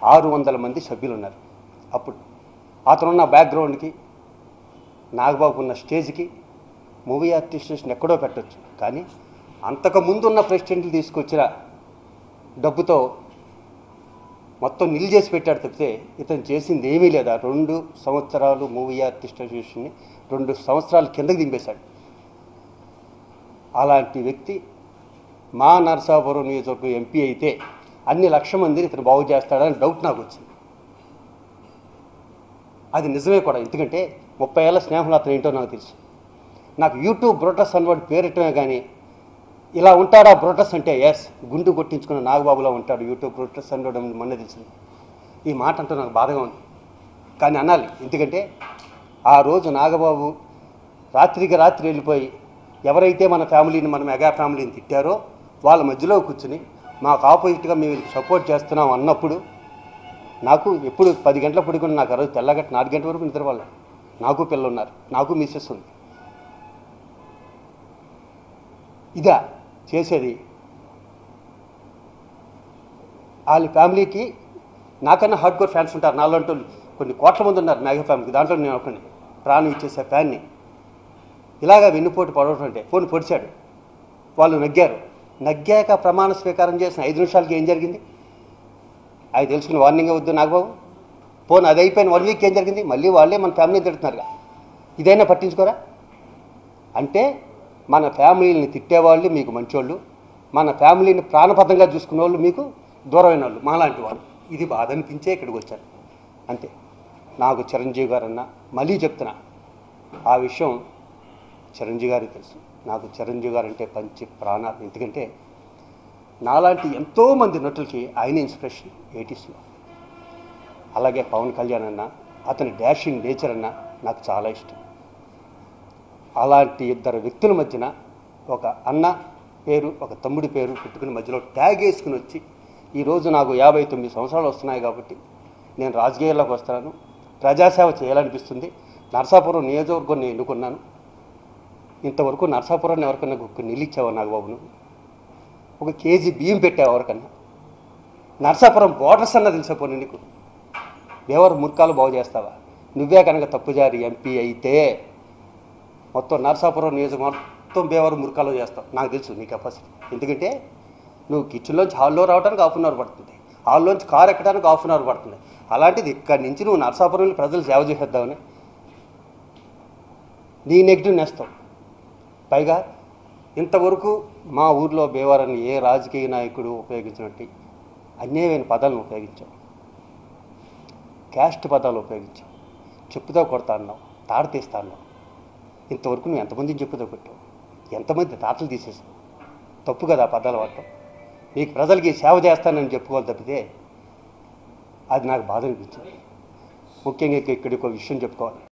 ఆరు వందల మంది సభ్యులు ఉన్నారు అప్పుడు అతనున్న బ్యాక్గ్రౌండ్కి నాగబాబు ఉన్న స్టేజ్కి మూవీ ఆర్టిస్ట్ని ఎక్కడో పెట్టొచ్చు కానీ అంతకుముందు ఉన్న ప్రెసిడెంట్లు తీసుకొచ్చిన డబ్బుతో మొత్తం నిల్ చేసి పెట్టాడు తప్పితే ఇతను చేసింది ఏమీ లేదా రెండు సంవత్సరాలు మూవీ ఆర్టిస్ట్ అసోసియేషన్ని రెండు సంవత్సరాల కిందకి దింపేశాడు అలాంటి వ్యక్తి మా నరసాపురం నియోజకవర్గం ఎంపీ అయితే అన్ని లక్ష మందిని ఇతను బాగు చేస్తాడని డౌట్ నాకు వచ్చింది అది నిజమే కూడా ఎందుకంటే ముప్పై ఏళ్ళ స్నేహంలో అతను ఏంటో నాకు తెలుసు నాకు యూట్యూబ్ బ్రోటస్ అన్నవాడు పేరెట్టమే కానీ ఇలా ఉంటాడా బ్రోటస్ అంటే ఎస్ గుండు కొట్టించుకున్న నాగబాబులో ఉంటాడు యూట్యూబ్ బ్రోటస్ అన్నవాడు మొన్న తెలిసింది ఈ మాట అంటూ నాకు బాధగా ఉంది కానీ అనాలి ఎందుకంటే ఆ రోజు నాగబాబు రాత్రికి రాత్రి వెళ్ళిపోయి ఎవరైతే మన ఫ్యామిలీని మన మెగా ఫ్యామిలీని తిట్టారో వాళ్ళ మధ్యలో కూర్చుని మాకు ఆపోజిట్గా మేము వీళ్ళకి సపోర్ట్ చేస్తున్నాం అన్నప్పుడు నాకు ఎప్పుడు పది గంటల పడుకుని నాకు ఆ రోజు తెల్లగట్ట నాలుగు గంటల వరకు నిద్ర వాళ్ళు నాకు పిల్లలు ఉన్నారు నాకు మిస్సెస్ ఉంది ఇదా చేసేది వాళ్ళ ఫ్యామిలీకి నాకన్నా హార్డ్ కోర్ ఫ్యాన్స్ ఉంటారు నాలుగు కొన్ని కోట్ల మంది ఉన్నారు మెగా ఫ్యామిలీకి దాంట్లో నేను ఒకని ప్రాణం ఇచ్చేసే ఫ్యాన్ని ఇలాగా వెన్నుపోటు పడవటం అంటే ఫోన్ పొడిచాడు వాళ్ళు నగ్గారు నగ్గాక ప్రమాణ స్వీకారం చేసిన ఐదు నిమిషాలకి ఏం జరిగింది అది తెలుసుకుని వార్నింగ్ వద్దు నాగబాబు ఫోన్ అది అయిపోయిన వన్ వీక్ ఏం జరిగింది మళ్ళీ వాళ్ళే మన ఫ్యామిలీని తిడుతున్నారుగా ఇదైనా పట్టించుకోరా అంటే మన ఫ్యామిలీని తిట్టేవాళ్ళు మీకు మంచోళ్ళు మన ఫ్యామిలీని ప్రాణపదంగా చూసుకునే వాళ్ళు మీకు దూరమైన వాళ్ళు మాలాంటి వాళ్ళు ఇది బాధ అనిపించే ఇక్కడికి వచ్చారు అంతే నాకు చిరంజీవి గారన్నా మళ్ళీ చెప్తున్నా ఆ విషయం చిరంజీవి గారికి తెలుసు నాకు చిరంజీవి గారు అంటే పంచి ప్రాణాలు ఎందుకంటే నాలాంటి ఎంతోమంది నటులకి ఆయన ఇన్స్పిరేషన్ ఎయిటీస్లో అలాగే పవన్ కళ్యాణ్ అన్న అతని డాషింగ్ నేచర్ అన్న నాకు చాలా ఇష్టం అలాంటి ఇద్దరు వ్యక్తుల మధ్యన ఒక అన్న పేరు ఒక తమ్ముడి పేరు పెట్టుకుని మధ్యలో ట్యాగ్ వేసుకుని వచ్చి ఈరోజు నాకు యాభై తొమ్మిది సంవత్సరాలు వస్తున్నాయి కాబట్టి నేను రాజకీయాల్లోకి వస్తున్నాను ప్రజాసేవ చేయాలనిపిస్తుంది నరసాపురం నియోజకవర్గాన్ని ఎన్నుకున్నాను ఇంతవరకు నరసాపురాన్ని ఎవరికన్నా ఒక నీళ్ళు ఇచ్చావా నాగబాబును ఒక కేజీ బియ్యం పెట్టావు ఎవరికన్నా నరసాపురం బోర్డర్స్ అన్న తెలిసిపోయి నీకు దేవర ముర్కాలు బాగు చేస్తావా నువ్వే కనుక తప్పుజారి ఎంపీ అయితే మొత్తం నరసాపురం నియోజకవర్గం మొత్తం బేవరం మురికాలో చేస్తావు నాకు తెలుసు నీ కెపాసిటీ ఎందుకంటే నువ్వు కిచెన్లోంచి హాల్లో రావడానికి హాఫ్ అన్ అవర్ పడుతుంది హాల్లోంచి కార్ ఎక్కడానికి హాఫ్ అన్ అవర్ పడుతుంది అలాంటిది ఇక్కడి నుంచి నువ్వు నరసాపురంలో ప్రజలు సేవ చేసేద్దామని నీ నెగిటివ్ నేస్తావు పైగా ఇంతవరకు మా ఊర్లో బేవారాన్ని ఏ రాజకీయ నాయకుడు ఉపయోగించినట్టు అన్యాయమైన పదాలను ఉపయోగించావు క్యాస్ట్ పదాలు ఉపయోగించావు చెప్పుతో కొడతా అన్నావు తాడు తీస్తా అన్నావు ఇంతవరకు నువ్వు ఎంతమందిని చెప్పుతో కొట్టావు ఎంతమంది తాటలు తీసేసావు తప్పు కదా ఆ పదాలు వాడటం మీకు ప్రజలకి సేవ చేస్తానని చెప్పుకోవాలి తప్పితే అది నాకు బాధ అనిపించింది ముఖ్యంగా ఇక్కడికి ఒక విషయం చెప్పుకోవాలి